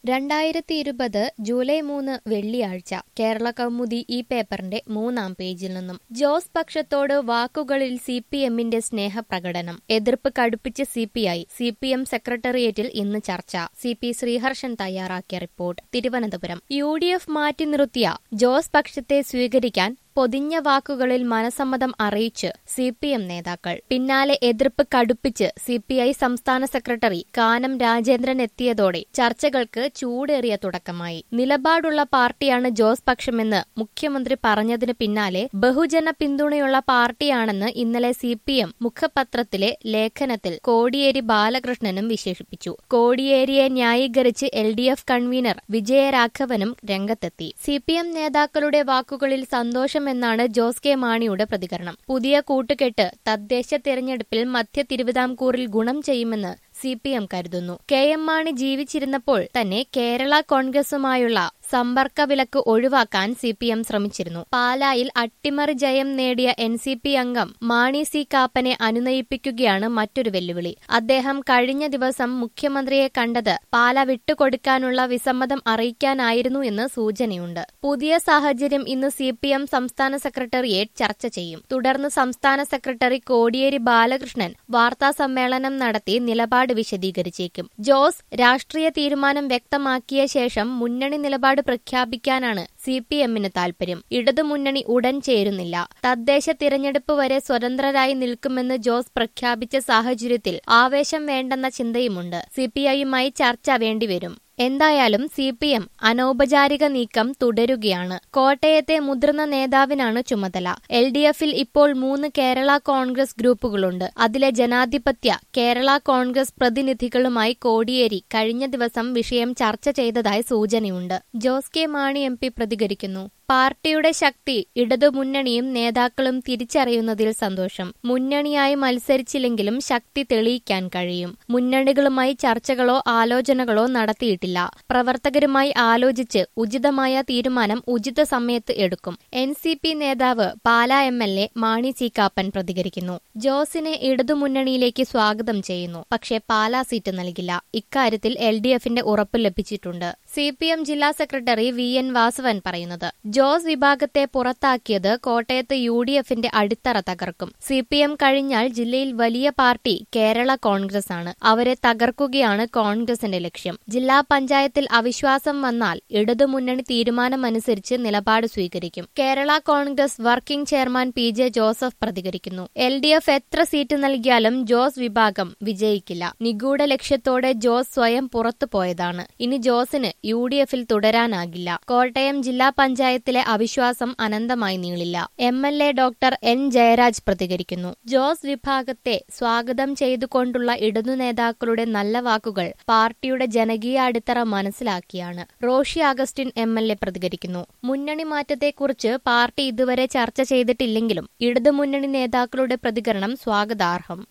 രണ്ടായിരത്തി ഇരുപത് ജൂലൈ മൂന്ന് വെള്ളിയാഴ്ച കേരള കൗമുദി ഈ പേപ്പറിന്റെ മൂന്നാം പേജിൽ നിന്നും ജോസ് പക്ഷത്തോട് വാക്കുകളിൽ സി പി എമ്മിന്റെ സ്നേഹപ്രകടനം എതിർപ്പ് കടുപ്പിച്ച് C P I C P M സെക്രട്ടേറിയറ്റിൽ ഇന്ന് ചർച്ച സി പി ശ്രീഹർഷൻ തയ്യാറാക്കിയ report Thiruvananthapuram U D F മാറ്റി നിർത്തിയ ജോസ് പക്ഷത്തെ സ്വീകരിക്കാൻ പൊതിഞ്ഞ വാക്കുകളിൽ മനസമ്മതം അറിയിച്ച് സി പി എം നേതാക്കൾ പിന്നാലെ എതിർപ്പ് കടുപ്പിച്ച് സി പി ഐ സംസ്ഥാന സെക്രട്ടറി കാനം രാജേന്ദ്രൻ എത്തിയതോടെ ചർച്ചകൾക്ക് ചൂടേറിയ തുടക്കമായി നിലപാടുള്ള പാർട്ടിയാണ് ജോസ് പക്ഷമെന്ന് മുഖ്യമന്ത്രി പറഞ്ഞതിന് പിന്നാലെ ബഹുജന പിന്തുണയുള്ള പാർട്ടിയാണെന്ന് ഇന്നലെ സി പി എം മുഖപത്രത്തിലെ ലേഖനത്തിൽ കോടിയേരി ബാലകൃഷ്ണനും വിശേഷിപ്പിച്ചു കോടിയേരിയെ ന്യായീകരിച്ച് എൽ ഡി എഫ് കൺവീനർ വിജയരാഘവനും രംഗത്തെത്തി സി പി എം നേതാക്കളുടെ വാക്കുകളിൽ സന്തോഷം എന്നാണ് ജോസ് കെ മാണിയുടെ പ്രതികരണം പുതിയ കൂട്ടുകെട്ട് തദ്ദേശ തെരഞ്ഞെടുപ്പിൽ മധ്യ തിരുവിതാംകൂറിൽ ഗുണം ചെയ്യുമെന്ന് സി പി എം കരുതുന്നു കെ എം മാണി ജീവിച്ചിരുന്നപ്പോൾ തന്നെ കേരള കോൺഗ്രസുമായുള്ള സമ്പർക്ക വിലക്ക് ഒഴിവാക്കാൻ സി പി എം ശ്രമിച്ചിരുന്നു പാലായിൽ അട്ടിമറി ജയം നേടിയ എൻ സി പി അംഗം മാണി സി കാപ്പനെ അനുനയിപ്പിക്കുകയാണ് മറ്റൊരു വെല്ലുവിളി അദ്ദേഹം കഴിഞ്ഞ ദിവസം മുഖ്യമന്ത്രിയെ കണ്ടത് പാല വിട്ടുകൊടുക്കാനുള്ള വിസമ്മതം അറിയിക്കാനായിരുന്നു എന്ന് സൂചനയുണ്ട് പുതിയ സാഹചര്യം ഇന്ന് സി പി എം സംസ്ഥാന സെക്രട്ടേറിയറ്റ് ചർച്ച ചെയ്യും തുടർന്ന് സംസ്ഥാന സെക്രട്ടറി കോടിയേരി ബാലകൃഷ്ണൻ വാർത്താ സമ്മേളനം നടത്തി നിലപാട് വിശദീകരിച്ചേക്കും ജോസ് രാഷ്ട്രീയ തീരുമാനം വ്യക്തമാക്കിയ ശേഷം മുന്നണി നിലപാട് പ്രഖ്യാപിക്കാനാണ് സി പി എമ്മിന് താൽപര്യം ഇടതുമുന്നണി ഉടൻ ചേരുന്നില്ല തദ്ദേശ തിരഞ്ഞെടുപ്പ് വരെ സ്വതന്ത്രരായി നിൽക്കുമെന്ന് ജോസ് പ്രഖ്യാപിച്ച സാഹചര്യത്തിൽ ആവേശം വേണ്ടെന്ന ചിന്തയുമുണ്ട് സി പി ഐയുമായി ചർച്ച വേണ്ടിവരും എന്തായാലും സി പി എം അനൗപചാരിക നീക്കം തുടരുകയാണ് കോട്ടയത്തെ മുതിർന്ന നേതാവിനാണ് ചുമതല എൽ ഡി എഫിൽ ഇപ്പോൾ മൂന്ന് കേരള കോൺഗ്രസ് ഗ്രൂപ്പുകളുണ്ട് അതിലെ ജനാധിപത്യ കേരള കോൺഗ്രസ് പ്രതിനിധികളുമായി കോടിയേരി കഴിഞ്ഞ ദിവസം വിഷയം ചർച്ച ചെയ്തതായി സൂചനയുണ്ട് Jose K Mani M P പ്രതികരിക്കുന്നു പാർട്ടിയുടെ ശക്തി ഇടതുമുന്നണിയും നേതാക്കളും തിരിച്ചറിയുന്നതിൽ സന്തോഷം മുന്നണിയായി മത്സരിച്ചില്ലെങ്കിലും ശക്തി തെളിയിക്കാൻ കഴിയും മുന്നണികളുമായി ചർച്ചകളോ ആലോചനകളോ നടത്തിയിട്ടില്ല പ്രവർത്തകരുമായി ആലോചിച്ച് ഉചിതമായ തീരുമാനം ഉചിത സമയത്ത് എടുക്കും എൻ സി പി നേതാവ് Pala M L A Mani C Kappan പ്രതികരിക്കുന്നു ജോസിനെ ഇടതുമുന്നണിയിലേക്ക് സ്വാഗതം ചെയ്യുന്നു പക്ഷേ പാലാ സീറ്റ് നൽകില്ല ഇക്കാര്യത്തിൽ എൽ ഡി എഫിന്റെ ഉറപ്പ് ലഭിച്ചിട്ടുണ്ട് സി പി എം ജില്ലാ സെക്രട്ടറി വി എൻ വാസവൻ പറയുന്നത് ജോസ് വിഭാഗത്തെ പുറത്താക്കിയത് കോട്ടയത്ത് യു ഡി എഫിന്റെ അടിത്തറ തകർക്കും സി പി എം കഴിഞ്ഞാൽ ജില്ലയിൽ വലിയ പാർട്ടി കേരള കോൺഗ്രസ് ആണ് അവരെ തകർക്കുകയാണ് കോൺഗ്രസിന്റെ ലക്ഷ്യം ജില്ലാ പഞ്ചായത്തിൽ അവിശ്വാസം വന്നാൽ ഇടതുമുന്നണി തീരുമാനമനുസരിച്ച് നിലപാട് സ്വീകരിക്കും Kerala Congress working chairman P J Joseph പ്രതികരിക്കുന്നു എൽ ഡി എഫ് എത്ര സീറ്റ് നൽകിയാലും ജോസ് വിഭാഗം വിജയിക്കില്ല നിഗൂഢ ലക്ഷ്യത്തോടെ ജോസ് സ്വയം പുറത്തു പോയതാണ് ഇനി ജോസിന് യു ഡി എഫിൽ തുടരാനാകില്ല കോട്ടയം ജില്ലാ പഞ്ചായത്തിലെ അവിശ്വാസം അനന്തമായി നീളില്ല M L A doctor N Jayaraj പ്രതികരിക്കുന്നു ജോസ് വിഭാഗത്തെ സ്വാഗതം ചെയ്തുകൊണ്ടുള്ള ഇടതു നേതാക്കളുടെ നല്ല വാക്കുകൾ പാർട്ടിയുടെ ജനകീയ അടിത്തറ മനസ്സിലാക്കിയാണ് Roshi Augustine M L A പ്രതികരിക്കുന്നു മുന്നണി മാറ്റത്തെക്കുറിച്ച് പാർട്ടി ഇതുവരെ ചർച്ച ചെയ്തിട്ടില്ലെങ്കിലും ഇടതുമുന്നണി നേതാക്കളുടെ പ്രതികരണം സ്വാഗതാർഹം